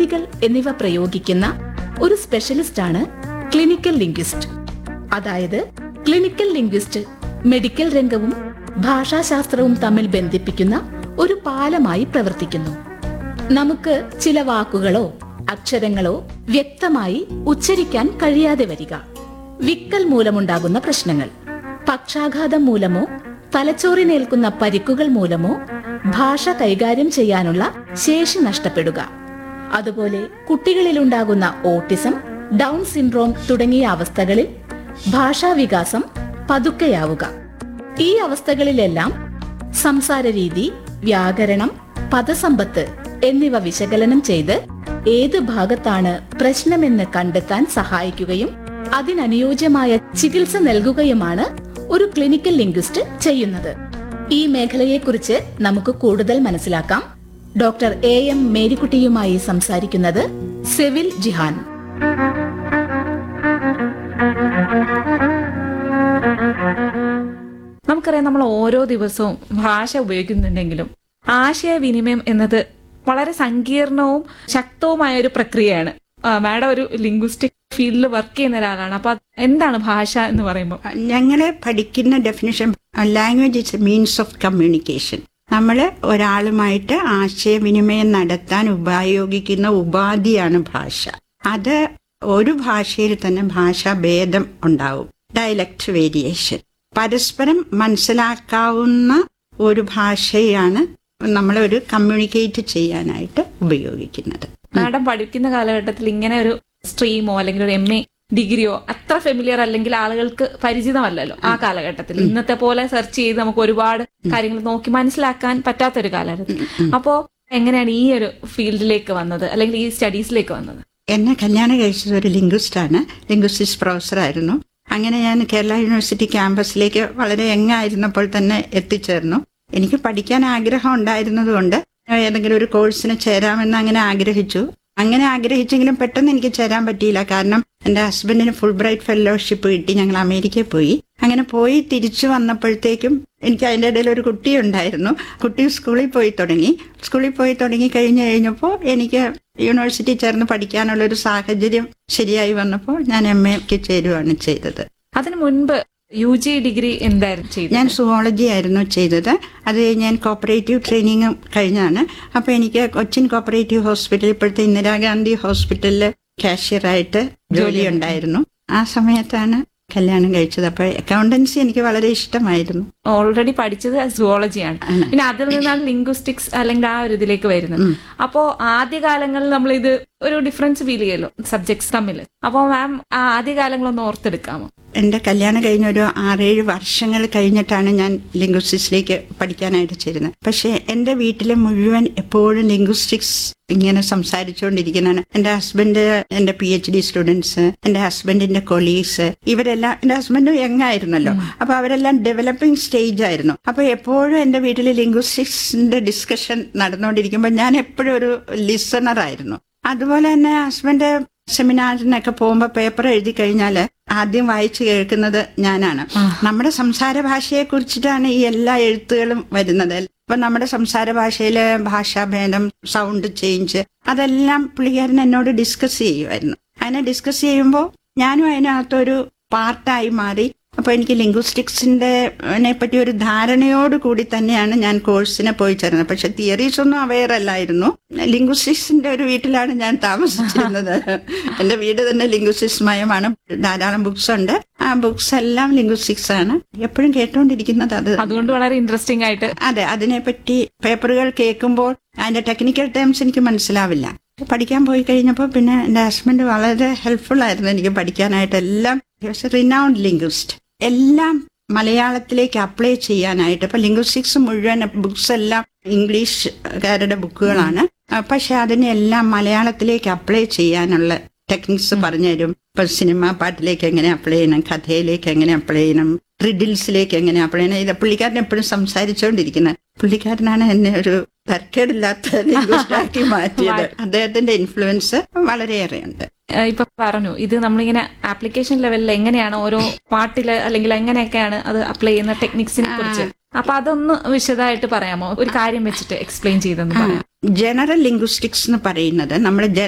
രീതികൾ എന്നിവ പ്രയോഗിക്കുന്ന ഒരു സ്പെഷ്യലിസ്റ്റാണ് ക്ലിനിക്കൽ ലിംഗ്വിസ്റ്റ് അതായത് ക്ലിനിക്കൽ ലിംഗ്വിസ്റ്റ് മെഡിക്കൽ രംഗവും ഭാഷാശാസ്ത്രവും തമ്മിൽ ബന്ധിപ്പിക്കുന്ന ഒരു പാലമായി പ്രവർത്തിക്കുന്നു നമുക്ക് ചില വാക്കുകളോ അക്ഷരങ്ങളോ വ്യക്തമായി ഉച്ചരിക്കാൻ കഴിയാതെ വരിക വിക്കൽ മൂലമുണ്ടാകുന്ന പ്രശ്നങ്ങൾ പക്ഷാഘാതം മൂലമോ തലച്ചോറിനേൽക്കുന്ന പരിക്കുകൾ മൂലമോ ഭാഷ കൈകാര്യം ചെയ്യാനുള്ള ശേഷി നഷ്ടപ്പെടുക അതുപോലെ കുട്ടികളിലുണ്ടാകുന്ന ഓട്ടിസം ഡൗൺ സിൻഡ്രോം തുടങ്ങിയ അവസ്ഥകളിൽ ഭാഷാവികാസം പതുക്കെയാവുക ഈ അവസ്ഥകളിലെല്ലാം സംസാര രീതി വ്യാകരണം പദസമ്പത്ത് എന്നിവ വിശകലനം ചെയ്ത് ഏത് ഭാഗത്താണ് പ്രശ്നമെന്ന് കണ്ടെത്താൻ സഹായിക്കുകയും അതിനനുയോജ്യമായ ചികിത്സ നൽകുകയുമാണ് ഒരു ക്ലിനിക്കൽ ലിംഗ്വിസ്റ്റ് ചെയ്യുന്നത് ഈ മേഖലയെക്കുറിച്ച് നമുക്ക് കൂടുതൽ മനസ്സിലാക്കാം ഡോക്ടർ എ എം മേരിക്കുട്ടിയുമായി സംസാരിക്കുന്നത് സെവിൽ ജിഹാൻ നമുക്കറിയാം നമ്മൾ ഓരോ ദിവസവും ഭാഷ ഉപയോഗിക്കുന്നുണ്ടെങ്കിലും ആശയവിനിമയം എന്നത് വളരെ സങ്കീർണവും ശക്തവുമായ ഒരു പ്രക്രിയയാണ് ആ, മാഡം ഒരു ലിംഗ്വിസ്റ്റിക് ഫീൽഡിൽ വർക്ക് ചെയ്യുന്ന ഒരാളാണ് അപ്പൊ അത് എന്താണ് ഭാഷ എന്ന് പറയുമ്പോൾ ഞങ്ങളെ പഠിക്കുന്ന definition language it's a means of communication നമ്മൾ ഒരാളുമായിട്ട് ആശയവിനിമയം നടത്താൻ ഉപയോഗിക്കുന്ന ഉപാധിയാണ് ഭാഷ അത് ഒരു ഭാഷയിൽ തന്നെ ഭാഷാ ഭേദം ഉണ്ടാവും ഡയലക്ട് വേരിയേഷൻ പരസ്പരം മനസ്സിലാക്കാവുന്ന ഒരു ഭാഷയാണ് നമ്മൾ ഒരു കമ്മ്യൂണിക്കേറ്റ് ചെയ്യാനായിട്ട് ഉപയോഗിക്കുന്നത് മാഡം പഠിക്കുന്ന കാലഘട്ടത്തിൽ ഇങ്ങനെ ഒരു സ്ട്രീമോ അല്ലെങ്കിൽ ഒരു എം എ ഡിഗ്രിയോ അത്ര ഫെമിലിയർ അല്ലെങ്കിൽ ആളുകൾക്ക് പരിചിതമല്ലല്ലോ ആ കാലഘട്ടത്തിൽ ഇന്നത്തെ പോലെ സെർച്ച് ചെയ്ത് നമുക്ക് ഒരുപാട് കാര്യങ്ങൾ നോക്കി മനസ്സിലാക്കാൻ പറ്റാത്തൊരു കാലഘട്ടത്തിൽ അപ്പോ എങ്ങനെയാണ് ഈ ഒരു ഫീൽഡിലേക്ക് വന്നത് അല്ലെങ്കിൽ ഈ സ്റ്റഡീസിലേക്ക് വന്നത് എന്നെ കല്യാണം കഴിച്ചത് ഒരു ലിംഗ്വിസ്റ്റാണ് ലിംഗ്വിസ്റ്റിക്സ് പ്രൊഫസറായിരുന്നു അങ്ങനെ ഞാൻ കേരള യൂണിവേഴ്സിറ്റി ക്യാമ്പസിലേക്ക് വളരെ യങ്ങായിരുന്നപ്പോൾ തന്നെ എത്തിച്ചേർന്നു എനിക്ക് പഠിക്കാൻ ആഗ്രഹം ഉണ്ടായിരുന്നതുകൊണ്ട് ഏതെങ്കിലും ഒരു കോഴ്സിന് ചേരാമെന്ന് അങ്ങനെ ആഗ്രഹിച്ചു അങ്ങനെ ആഗ്രഹിച്ചെങ്കിലും പെട്ടെന്ന് എനിക്ക് ചേരാൻ പറ്റിയില്ല കാരണം എന്റെ ഹസ്ബൻഡിന് ഫുൾ ബ്രൈറ്റ് ഫെലോഷിപ്പ് കിട്ടി ഞങ്ങൾ അമേരിക്കയിൽ പോയി അങ്ങനെ പോയി തിരിച്ചു വന്നപ്പോഴത്തേക്കും എനിക്ക് അതിൻ്റെ ഇടയിൽ ഒരു കുട്ടി ഉണ്ടായിരുന്നു കുട്ടി സ്കൂളിൽ പോയി തുടങ്ങി സ്കൂളിൽ പോയി തുടങ്ങി കഴിഞ്ഞു കഴിഞ്ഞപ്പോൾ എനിക്ക് യൂണിവേഴ്സിറ്റി ചേർന്ന് പഠിക്കാനുള്ള ഒരു സാഹചര്യം ശരിയായി വന്നപ്പോൾ ഞാൻ എം എക്ക് ചേരുവാണ് ചെയ്തത് അതിനു മുൻപ് യു ജി ഡിഗ്രി എന്തായിരുന്നു ചെയ്തത് ഞാൻ സുവോളജി ആയിരുന്നു ചെയ്തത് അത് ഞാൻ കോപ്പറേറ്റീവ് ട്രെയിനിങ്ങും കഴിഞ്ഞാണ് അപ്പോൾ എനിക്ക് കൊച്ചിൻ കോപ്പറേറ്റീവ് ഹോസ്പിറ്റൽ ഇപ്പോഴത്തെ ഇന്ദിരാഗാന്ധി ഹോസ്പിറ്റലിൽ കാഷ്യറായിട്ട് ജോലി ഉണ്ടായിരുന്നു ആ സമയത്താണ് കല്യാണം കഴിച്ചത് അപ്പോൾ അക്കൗണ്ടൻസി എനിക്ക് വളരെ ഇഷ്ടമായിരുന്നു ഓൾറെഡി പഠിച്ചത് സുവോളജിയാണ് പിന്നെ അതിൽ നിന്നാണ് ലിംഗ്വിസ്റ്റിക്സ് അല്ലെങ്കിൽ ആ ഒരു ഇതിലേക്ക് വരുന്നത് അപ്പോ ആദ്യകാലങ്ങളിൽ നമ്മൾ ഇത് ഒരു ഡിഫറൻസ് ഫീൽ ചെയ്യല്ലോ സബ്ജക്ട്സ് തമ്മിൽ അപ്പോ മാം ആ ആദ്യകാലങ്ങളൊന്ന് ഓർത്തെടുക്കാമോ എൻ്റെ കല്യാണം കഴിഞ്ഞ ഒരു ആറേഴ് വർഷങ്ങൾ കഴിഞ്ഞിട്ടാണ് ഞാൻ ലിംഗ്വിസ്റ്റിക്സിലേക്ക് പഠിക്കാനായിട്ട് ചേരുന്നത് പക്ഷേ എൻ്റെ വീട്ടിലെ മുഴുവൻ എപ്പോഴും ലിംഗ്വിസ്റ്റിക്സ് ഇങ്ങനെ സംസാരിച്ചുകൊണ്ടിരിക്കുന്നതാണ് എൻ്റെ ഹസ്ബൻഡ് എൻ്റെ പി എച്ച് ഡി സ്റ്റുഡൻസ് എൻ്റെ ഹസ്ബൻഡിന്റെ കൊളീഗ്സ് ഇവരെല്ലാം എൻ്റെ ഹസ്ബൻഡ് യങ് ആയിരുന്നല്ലോ അപ്പൊ അവരെല്ലാം ഡെവലപ്പിംഗ് സ്റ്റേജ് ആയിരുന്നു അപ്പൊ എപ്പോഴും എൻ്റെ വീട്ടിൽ ലിംഗ്വിസ്റ്റിക്സിന്റെ ഡിസ്കഷൻ നടന്നുകൊണ്ടിരിക്കുമ്പോൾ ഞാൻ എപ്പോഴും ഒരു ലിസണർ ആയിരുന്നു അതുപോലെ തന്നെ ഹസ്ബൻഡ് സെമിനാറിനൊക്കെ പോകുമ്പോൾ പേപ്പർ എഴുതി കഴിഞ്ഞാൽ ആദ്യം വായിച്ചു കേൾക്കുന്നത് ഞാനാണ് നമ്മുടെ സംസാര ഭാഷയെ കുറിച്ചിട്ടാണ് ഈ എല്ലാ എഴുത്തുകളും വരുന്നത് അപ്പൊ നമ്മുടെ സംസാര ഭാഷയിലെ ഭാഷാഭേദം സൗണ്ട് ചേഞ്ച് അതെല്ലാം പുള്ളിക്കാരൻ എന്നോട് ഡിസ്കസ് ചെയ്യുമായിരുന്നു അതിനെ ഡിസ്കസ് ചെയ്യുമ്പോൾ ഞാനും അതിനകത്തൊരു പാർട്ടായി മാറി അപ്പൊ എനിക്ക് ലിംഗ്വിസ്റ്റിക്സിന്റെ പറ്റി ഒരു ധാരണയോട് കൂടി തന്നെയാണ് ഞാൻ കോഴ്സിന് പോയി ചേർന്നത് പക്ഷെ തിയറീസ് ഒന്നും അവെയർ അല്ലായിരുന്നു ലിംഗ്വിസ്റ്റിക്സിന്റെ ഒരു വീട്ടിലാണ് ഞാൻ താമസിച്ചിരുന്നത് എന്റെ വീട് തന്നെ ലിംഗ്വിസ്റ്റിക്സ് മയമാണ് ധാരാളം ബുക്സ് ഉണ്ട് ആ ബുക്സ് എല്ലാം ലിംഗ്വിസ്റ്റിക്സ് ആണ് എപ്പോഴും കേട്ടോണ്ടിരിക്കുന്നത് അത് അതുകൊണ്ട് വളരെ ഇൻട്രസ്റ്റിംഗ് ആയിട്ട് അതെ അതിനെപ്പറ്റി പേപ്പറുകൾ കേൾക്കുമ്പോൾ അതിന്റെ ടെക്നിക്കൽ ടേംസ് എനിക്ക് മനസ്സിലാവില്ല പഠിക്കാൻ പോയി കഴിഞ്ഞപ്പോൾ പിന്നെ എൻ്റെ ഹസ്ബൻഡ് വളരെ ഹെൽപ്ഫുൾ ആയിരുന്നു എനിക്ക് പഠിക്കാനായിട്ട് എല്ലാം റിനൗണ്ട് ലിംഗ്വിസ്റ്റ് എല്ലാം മലയാളത്തിലേക്ക് അപ്ലൈ ചെയ്യാനായിട്ട് ഇപ്പൊ ലിംഗ്വിസ്റ്റിക്സ് മുഴുവൻ ബുക്സ് എല്ലാം ഇംഗ്ലീഷുകാരുടെ ബുക്കുകളാണ് ആ, പക്ഷെ അതിനെല്ലാം മലയാളത്തിലേക്ക് അപ്ലൈ ചെയ്യാനുള്ള ടെക്നിക്സ് പറഞ്ഞുതരും ഇപ്പൊ സിനിമ പാട്ടിലേക്ക് എങ്ങനെ അപ്ലൈ ചെയ്യണം കഥയിലേക്ക് എങ്ങനെ അപ്ലൈ ചെയ്യണം റിഡിൽസിലേക്ക് എങ്ങനെ അപ്ലൈ ചെയ്യണം ഇത് പുള്ളിക്കാരൻ എപ്പോഴും സംസാരിച്ചുകൊണ്ടിരിക്കുന്നത് പുള്ളിക്കാരനാണ് എന്നെ ഒരു തർക്കേടില്ലാത്ത linguist ആക്കി മാറ്റിയത് അദ്ദേഹത്തിന്റെ ഇൻഫ്ലുവൻസ് വളരെയേറെയുണ്ട് ഏഹ് ഇപ്പൊ പറഞ്ഞു ഇത് നമ്മളിങ്ങനെ ആപ്ലിക്കേഷൻ ലെവലിൽ എങ്ങനെയാണ് ഓരോ പാട്ടില് അല്ലെങ്കിൽ എങ്ങനെയൊക്കെയാണ് അത് അപ്ലൈ ചെയ്യുന്ന ടെക്നിക്സിനെ കുറിച്ച് അപ്പൊ അതൊന്ന് വിശദമായിട്ട് പറയാമോ ഒരു കാര്യം വെച്ചിട്ട് എക്സ്പ്ലെയിൻ ചെയ്തെന്ന് പറയാം ജനറൽ ലിംഗ്വിസ്റ്റിക്സ് എന്ന് പറയുന്നത് നമ്മൾ